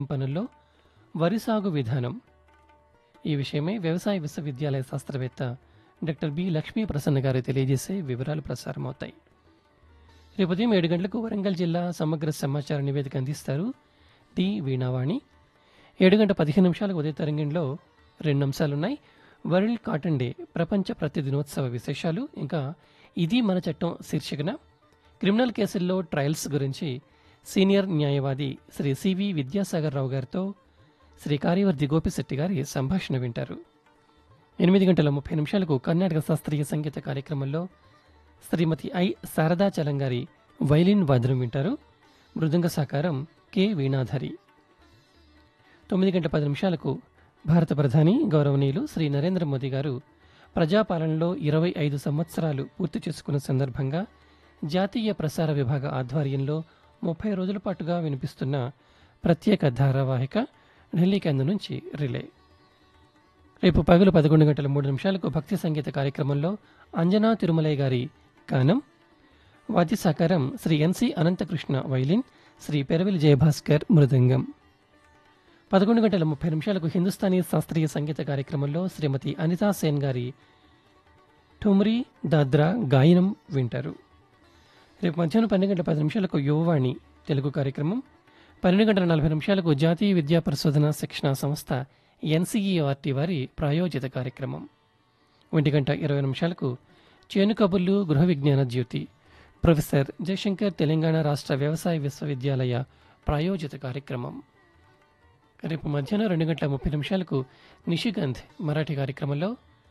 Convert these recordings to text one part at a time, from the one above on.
పనుల్లో వరి సాగు విధానం ఈ విషయమై వ్యవసాయ విశ్వవిద్యాలయ శాస్త్రవేత్త డాక్టర్ బి లక్ష్మీ ప్రసన్న గారు తెలియజేసే వివరాలు ప్రసారమవుతాయి రేపు ఉదయం ఏడు గంటలకు వరంగల్ జిల్లా సమగ్ర సమాచార నివేదిక అందిస్తారు టి వీణావాణి ఏడు గంట పదిహేను నిమిషాలకు ఉదయ తరంగంలో రెండు అంశాలున్నాయి వరల్డ్ కాటన్ డే ప్రపంచ ప్రతి దినోత్సవ విశేషాలు ఇంకా ఇది మన చట్టం శీర్షికన క్రిమినల్ కేసుల్లో ట్రయల్స్ గురించి సీనియర్ న్యాయవాది శ్రీ సివి విద్యాసాగర్ రావు గారితో శ్రీ కార్యవర్ధి గోపిశెట్టి గారి సంభాషణ వింటారు ఎనిమిది గంటల ముప్పై నిమిషాలకు కర్ణాటక శాస్త్రీయ సంగీత కార్యక్రమంలో శ్రీమతి ఐ శారదా చలం గారి వైలిన్ వాద్యం వింటారు మృదంగ సాకారం కె వీణాధరి తొమ్మిది గంటల పది నిమిషాలకు భారత ప్రధాని గౌరవనీయులు శ్రీ నరేంద్ర మోదీ గారు ప్రజాపాలనలో ఇరవై ఐదు సంవత్సరాలు పూర్తి చేసుకున్న సందర్భంగా జాతీయ ప్రసార విభాగ ఆధ్వర్యంలో ముప్పై రోజుల పాటుగా వినిపిస్తున్న ప్రత్యేక ధారావాహిక ఢిల్లీ కేంద్రం నుంచి రిలే రేపు పగలు పదకొండు గంటల మూడు నిమిషాలకు భక్తి సంగీత కార్యక్రమంలో అంజనా తిరుమలయ్య గారి గానం వాద్య సహకారం శ్రీ ఎన్సి అనంతకృష్ణ వైలిన్ శ్రీ పెరవిలి జయభాస్కర్ మృదంగం పదకొండు గంటల ముప్పై నిమిషాలకు హిందుస్థానీ శాస్త్రీయ సంగీత కార్యక్రమంలో శ్రీమతి అనితా సేన్ గారి ఠుమ్రీ దాద్రా గాయనం వింటారు రేపు మధ్యాహ్నం పన్నెండు గంటల పది నిమిషాలకు యువవాణి తెలుగు కార్యక్రమం పన్నెండు గంటల నలభై నిమిషాలకు జాతీయ విద్యా పరిశోధన శిక్షణ సంస్థ ఎన్సీఈఆర్టీ వారి ప్రాయోజిత కార్యక్రమం ఒంటి గంట ఇరవై నిమిషాలకు చేను కబుర్లు గృహ విజ్ఞాన జ్యోతి ప్రొఫెసర్ జయశంకర్ తెలంగాణ రాష్ట్ర వ్యవసాయ విశ్వవిద్యాలయ ప్రాయోజిత కార్యక్రమం రేపు మధ్యాహ్నం రెండు గంటల ముప్పై నిమిషాలకు నిషిగంధ్ మరాఠీ కార్యక్రమంలో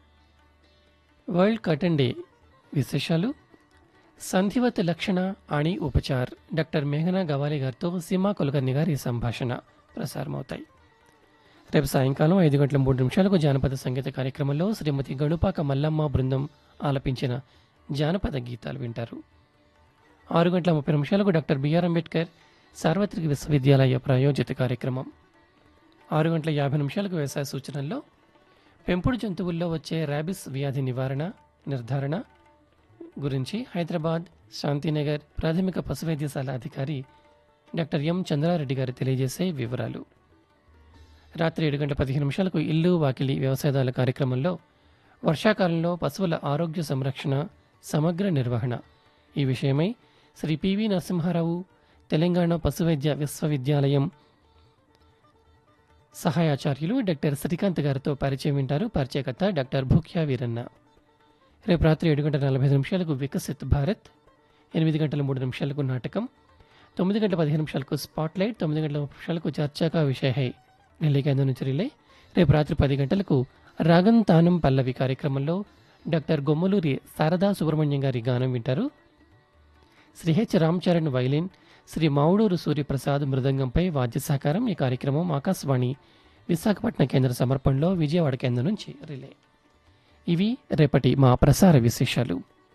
వరల్డ్ కటన్ డే విశేషాలు సంధివత్ లక్షణ అని ఉపచార్ డాక్టర్ మేఘనా గవాలే గారితో సీమా కులకర్ణి గారి సంభాషణ ప్రసారమవుతాయి రేపు సాయంకాలం ఐదు గంటల మూడు నిమిషాలకు జానపద సంగీత కార్యక్రమంలో శ్రీమతి గణుపాక మల్లమ్మ బృందం ఆలపించిన జానపద గీతాలు వింటారు ఆరు గంటల ముప్పై నిమిషాలకు డాక్టర్ బిఆర్ అంబేద్కర్ సార్వత్రిక విశ్వవిద్యాలయ ప్రాయోజిత కార్యక్రమం ఆరు గంటల యాభై నిమిషాలకు వ్యవసాయ సూచనల్లో పెంపుడు జంతువుల్లో వచ్చే ర్యాబిస్ వ్యాధి నివారణ నిర్ధారణ గురించి హైదరాబాద్ శాంతినగర్ ప్రాథమిక పశు వైద్యశాల అధికారి డాక్టర్ ఎం చంద్రారెడ్డి గారు తెలియజేసే వివరాలు రాత్రి ఏడు గంటల పదిహేను నిమిషాలకు ఇల్లు వాకిలి వ్యవసాయదారుల కార్యక్రమంలో వర్షాకాలంలో పశువుల ఆరోగ్య సంరక్షణ సమగ్ర నిర్వహణ ఈ విషయమై శ్రీ పివి నరసింహారావు తెలంగాణ పశువైద్య విశ్వవిద్యాలయం సహాయాచార్యులు డాక్టర్ శ్రీకాంత్ గారితో పరిచయం వింటారు పరిచయకర్త డాక్టర్ భూక్యా వీరన్న రేపు రాత్రి ఏడు గంటల నలభై ఐదు నిమిషాలకు వికసిత్ భారత్ ఎనిమిది గంటల మూడు నిమిషాలకు నాటకం తొమ్మిది గంటల పదిహేను నిమిషాలకు స్పాట్ లైట్ తొమ్మిది గంటల ముప్పై నిమిషాలకు చర్చాకా విషయ హై ఢిల్లీ కేంద్రం నుంచి రిలే రేపు రాత్రి పది గంటలకు రాగం తానం పల్లవి కార్యక్రమంలో డాక్టర్ గొమ్మలూరి శారదా సుబ్రహ్మణ్యం గారి గానం వింటారు శ్రీ హెచ్ రామ్ చరణ్ వైలిన్ శ్రీ మావుడూరు సూర్యప్రసాద్ మృదంగంపై వాద్య సహకారం ఈ కార్యక్రమం ఆకాశవాణి విశాఖపట్నం కేంద్ర సమర్పణలో విజయవాడ కేంద్రం నుంచి రిలే ఇవి రేపటి మా ప్రసార విశేషాలు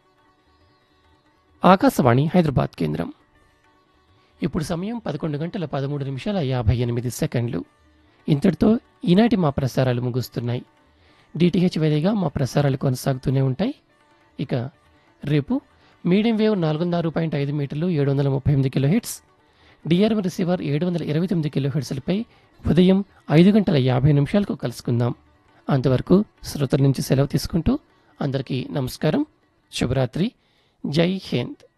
ఆకాశవాణి హైదరాబాద్ కేంద్రం ఇప్పుడు సమయం పదకొండు గంటల పదమూడు నిమిషాల యాభై ఎనిమిది సెకండ్లు ఇంతటితో ఈనాటి మా ప్రసారాలు ముగుస్తున్నాయి డిటిహెచ్ వేదిగా మా ప్రసారాలు కొనసాగుతూనే ఉంటాయి ఇక రేపు మీడియం వేవ్ నాలుగు వందల ఆరు పాయింట్ ఐదు మీటర్లు ఏడు వందల ముప్పై ఎనిమిది కిలో హెడ్స్ డిఆర్ఎం రిసీవర్ ఏడు వందల ఇరవై తొమ్మిది కిలో హెడ్స్లపై ఉదయం ఐదు గంటల యాభై నిమిషాలకు కలుసుకుందాం అంతవరకు శ్రోతల నుంచి సెలవు తీసుకుంటూ అందరికీ నమస్కారం శుభరాత్రి జై హింద్